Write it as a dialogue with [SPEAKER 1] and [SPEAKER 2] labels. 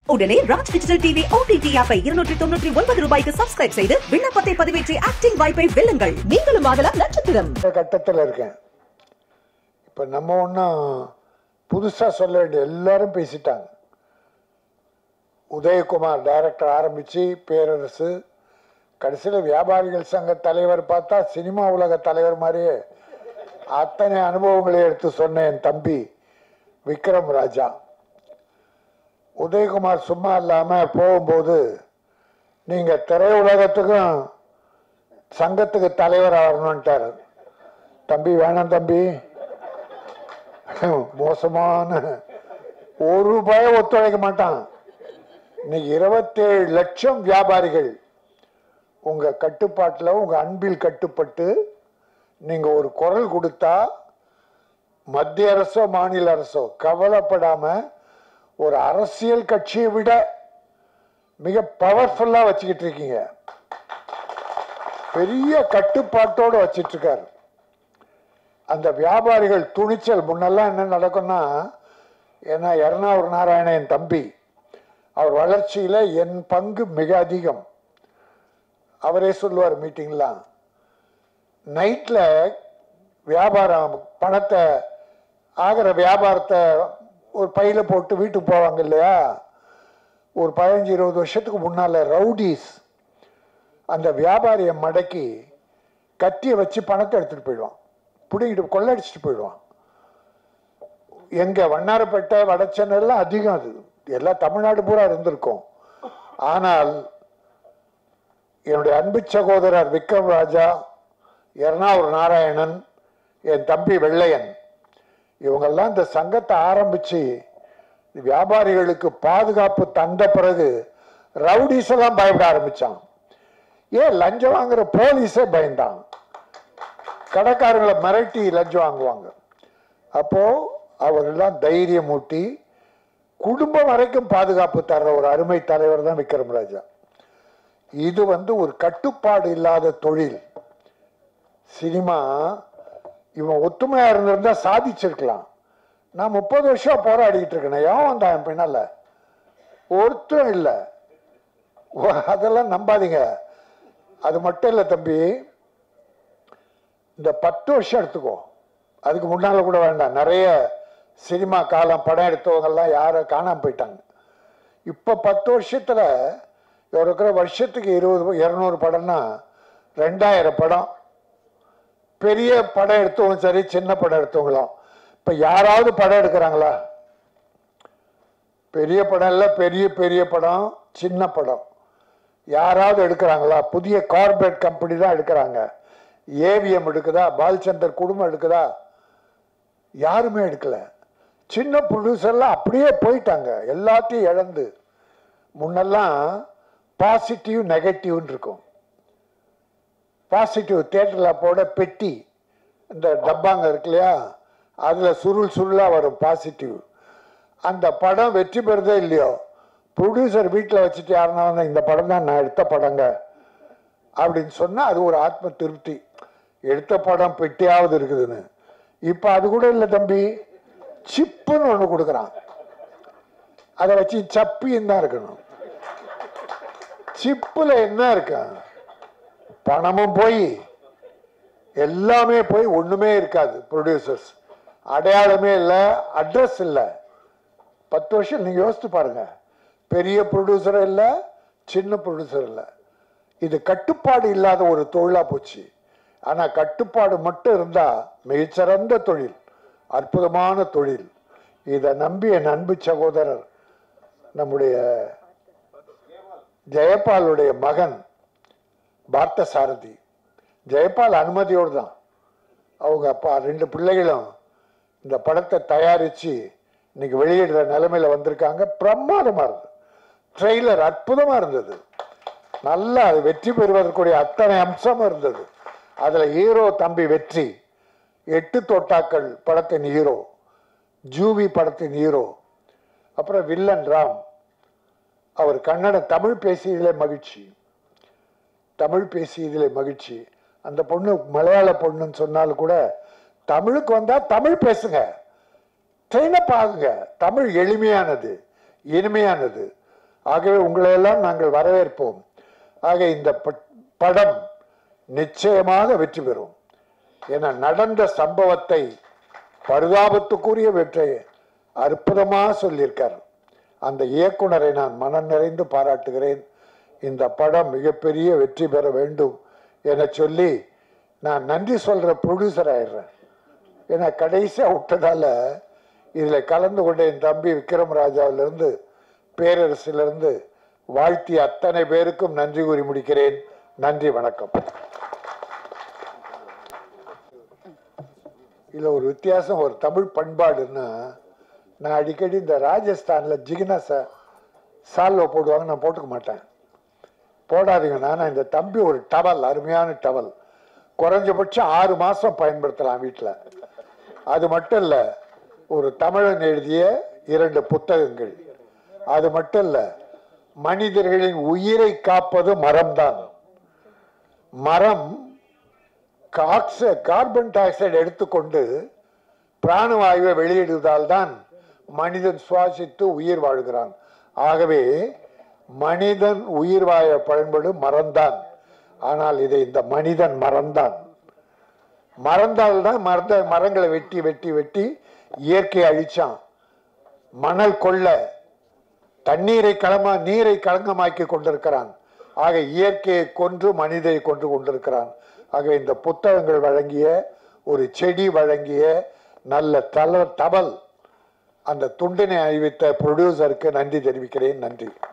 [SPEAKER 1] உடனே Raj digital TV OTT ஆப்பை இருநூற்றி தொண்ணூற்றி ஒன்பது ரூபாய்க்கு சப்ஸ்கிரைப் செய்து விண்ணப்பத்தை பதிவேற்றி ஆக்டிங் வாய்ப்பை வெல்லுங்கள் நீங்களும் ஆகலாம் நட்சத்திரம்
[SPEAKER 2] இந்த கட்டத்தில் இருக்கேன் இப்போ நம்ம ஒன்றும் புதுசாக சொல்ல வேண்டிய எல்லாரும் பேசிட்டாங்க உதயகுமார் டைரக்டர் ஆரம்பித்து பேரரசு கடைசியில் வியாபாரிகள் சங்க தலைவர் பார்த்தா சினிமா உலக தலைவர் மாதிரியே அத்தனை அனுபவங்களை எடுத்து சொன்ன என் தம்பி விக்ரம் ராஜா உதயகுமார் சும்மா இல்லாமல் போகும்போது நீங்கள் திரையுலகத்துக்கும் சங்கத்துக்கு தலைவராக வரணுன்ட்டார் தம்பி வேணாம் தம்பி மோசமான ஒரு ரூபாய் ஒத்துழைக்க மாட்டான் இன்னைக்கு இருபத்தேழு லட்சம் வியாபாரிகள் உங்க கட்டுப்பாட்டில் உங்க அன்பில் கட்டுப்பட்டு நீங்க ஒரு குரல் கொடுத்தா மத்திய அரசோ மாநில அரசோ கவலைப்படாம ஒரு அரசியல் கட்சியை விட மிக பவர்ஃபுல்லா வச்சுக்கிட்டு இருக்கீங்க பெரிய கட்டுப்பாட்டோடு வச்சிட்டு இருக்காரு அந்த வியாபாரிகள் துணிச்சல் முன்னெல்லாம் என்ன நடக்கும்னா ஏன்னா எர்ணாவூர் நாராயணன் தம்பி அவர் வளர்ச்சியில என் பங்கு மிக அதிகம் அவரே சொல்லுவார் மீட்டிங்லாம் நைட்ல வியாபாரம் பணத்தை ஆகிற வியாபாரத்தை ஒரு பையில போட்டு வீட்டுக்கு போவாங்க இல்லையா ஒரு பதினஞ்சு இருபது வருஷத்துக்கு முன்னால ரவுடிஸ் அந்த வியாபாரியை மடக்கி கத்தியை வச்சு பணத்தை எடுத்துட்டு போயிடுவான் பிடிங்கிட்டு கொள்ளடிச்சிட்டு போயிடுவான் எங்க வண்ணாரப்பேட்டை வடச்சென்னெல்லாம் அதிகம் அது எல்லாம் தமிழ்நாடு பூரா இருந்திருக்கும் ஆனால் என்னுடைய அன்பு சகோதரர் விக்ரம் ராஜா எர்ணாவூர் நாராயணன் என் தம்பி வெள்ளையன் இவங்கெல்லாம் இந்த சங்கத்தை ஆரம்பிச்சு வியாபாரிகளுக்கு பாதுகாப்பு தந்த பிறகு ரவுடிஸ் எல்லாம் பயப்பட ஆரம்பிச்சான் ஏன் லஞ்சம் வாங்குற போலீஸே பயந்தான் கடைக்காரங்களை மிரட்டி லஞ்சம் வாங்குவாங்க அப்போ அவர்கள்லாம் தைரியம் ஊட்டி குடும்பம் வரைக்கும் பாதுகாப்பு தர்ற ஒரு அருமை தலைவர் தான் விக்ரம் ராஜா இது வந்து ஒரு கட்டுப்பாடு இல்லாத தொழில் சினிமா இவன் ஒத்துமையா இருந்திருந்தா சாதிச்சிருக்கலாம் நான் முப்பது வருஷம் போராடிட்டு இருக்கேன் ஏன் வந்தான் என் பின்னால ஒருத்தரும் இல்லை அதெல்லாம் நம்பாதீங்க அது மட்டும் இல்லை தம்பி இந்த பத்து வருஷம் எடுத்துக்கோ அதுக்கு முன்னால கூட வேண்டாம் நிறைய சினிமா காலம் படம் எடுத்தவங்கெல்லாம் யாரும் காணாம போயிட்டாங்க இப்போ பத்து வருஷத்துல இருக்கிற வருஷத்துக்கு இருபது இருநூறு படம்னா ரெண்டாயிரம் படம் பெரிய படம் எடுத்தவங்க சரி சின்ன படம் எடுத்தவங்களும் இப்போ யாராவது படம் எடுக்கிறாங்களா பெரிய படம் இல்லை பெரிய பெரிய படம் சின்ன படம் யாராவது எடுக்கிறாங்களா புதிய கார்பரேட் கம்பெனி தான் எடுக்கிறாங்க ஏவிஎம் எடுக்குதா பால்சந்தர் குடும்பம் எடுக்குதா யாருமே எடுக்கல சின்ன ப்ரொடியூசர்லாம் அப்படியே போயிட்டாங்க எல்லாத்தையும் இழந்து முன்னெல்லாம் பாசிட்டிவ் நெகட்டிவ்னு இருக்கும் பாசிட்டிவ் தேட்டரில் போட பெட்டி இந்த டப்பாங்க இருக்கு இல்லையா அதில் சுருள் சுருளாக வரும் பாசிட்டிவ் அந்த படம் வெற்றி பெறுதே இல்லையோ ப்ரொடியூசர் வீட்டில் வச்சுட்டு யாருன்னா வந்து இந்த படம் தான் நான் எடுத்த படங்க அப்படின்னு சொன்னால் அது ஒரு ஆத்ம திருப்தி எடுத்த படம் பெட்டியாவது இருக்குதுன்னு இப்போ அது கூட இல்லை தம்பி சிப்புன்னு ஒன்று கொடுக்குறான் அதை வச்சு சப்பின்னு தான் இருக்கணும் சிப்பில் என்ன இருக்கு பணமும் போய் எல்லாமே போய் ஒண்ணுமே இருக்காது ப்ரொடியூசர்ஸ் அடையாளமே இல்லை அட்ரஸ் இல்லை பத்து வருஷம் நீங்க யோசித்து பாருங்க பெரிய ப்ரொடியூசர் இல்லை சின்ன ப்ரொடியூசர் இல்லை இது கட்டுப்பாடு இல்லாத ஒரு தொழிலா போச்சு ஆனா கட்டுப்பாடு மட்டும் இருந்தா மிகச்சிறந்த தொழில் அற்புதமான தொழில் இதை நம்பி என் அன்பு சகோதரர் நம்முடைய ஜெயபாலுடைய மகன் பார்த்த சாரதி ஜெயபால் அனுமதியோடு தான் அவங்க அப்பா ரெண்டு பிள்ளைகளும் இந்த படத்தை தயாரித்து இன்னைக்கு வெளியிடுற நிலைமையில வந்திருக்காங்க பிரமாதமாக இருந்தது ட்ரெய்லர் அற்புதமாக இருந்தது நல்லா அது வெற்றி பெறுவதற்குரிய அத்தனை அம்சமும் இருந்தது அதில் ஹீரோ தம்பி வெற்றி எட்டு தோட்டாக்கள் படத்தின் ஹீரோ ஜூவி படத்தின் ஹீரோ அப்புறம் வில்லன் ராம் அவர் கன்னட தமிழ் பேசியதிலே மகிழ்ச்சி தமிழ் பேசியதிலே மகிழ்ச்சி அந்த பொண்ணு மலையாள பொண்ணுன்னு சொன்னாலும் கூட தமிழுக்கு வந்தா தமிழ் பேசுங்க ட்ரெயின் அப் ஆகுங்க தமிழ் எளிமையானது இனிமையானது ஆகவே உங்களையெல்லாம் நாங்கள் வரவேற்போம் ஆக இந்த ப- படம் நிச்சயமாக வெற்றி பெறும் என நடந்த சம்பவத்தை பரிதாபத்துக்குரிய வெற்றி அற்புதமாக சொல்லியிருக்கார் அந்த இயக்குனரை நான் மனம் நிறைந்து பாராட்டுகிறேன் இந்த படம் மிகப்பெரிய வெற்றி பெற வேண்டும் என சொல்லி நான் நன்றி சொல்ற ப்ரொடியூசர் ஆயிடுறேன் ஏன்னா கடைசியா விட்டதால இதுல கலந்து கொண்ட என் தம்பி விக்ரம் ராஜாவிலிருந்து பேரரசிலிருந்து வாழ்த்தி அத்தனை பேருக்கும் நன்றி கூறி முடிக்கிறேன் நன்றி வணக்கம் இதுல ஒரு வித்தியாசம் ஒரு தமிழ் பண்பாடுன்னா நான் அடிக்கடி இந்த ராஜஸ்தான்ல ஜிகினாச சால்வை போடுவாங்க நான் போட்டுக்க மாட்டேன் போடாதீங்க நான் இந்த தம்பி ஒரு டவல் அருமையான டவல் குறைஞ்சபட்சம் ஆறு மாசம் பயன்படுத்தலாம் வீட்டில் அது மட்டும் இல்ல ஒரு தமிழன் எழுதிய இரண்டு புத்தகங்கள் அது மட்டும் இல்ல மனிதர்களின் உயிரை காப்பது மரம்தான் மரம் காக்ச கார்பன் டை ஆக்சைடு எடுத்துக்கொண்டு பிராணவாயுவை வெளியிடுவதால் தான் மனிதன் சுவாசித்து உயிர் வாழ்கிறான் ஆகவே மனிதன் உயிர் வாழ பயன்படும் மரம்தான் ஆனால் இதை இந்த மனிதன் மறந்தான் மறந்தால் தான் மறந்த மரங்களை வெட்டி வெட்டி வெட்டி இயற்கையை அழிச்சான் மணல் கொள்ள தண்ணீரை களமா நீரை களங்கமாக்கி கொண்டிருக்கிறான் ஆக இயற்கையை கொன்று மனிதை கொன்று கொண்டிருக்கிறான் ஆக இந்த புத்தகங்கள் வழங்கிய ஒரு செடி வழங்கிய நல்ல தல தபல் அந்த துண்டினை அறிவித்த ப்ரொடியூசருக்கு நன்றி தெரிவிக்கிறேன் நன்றி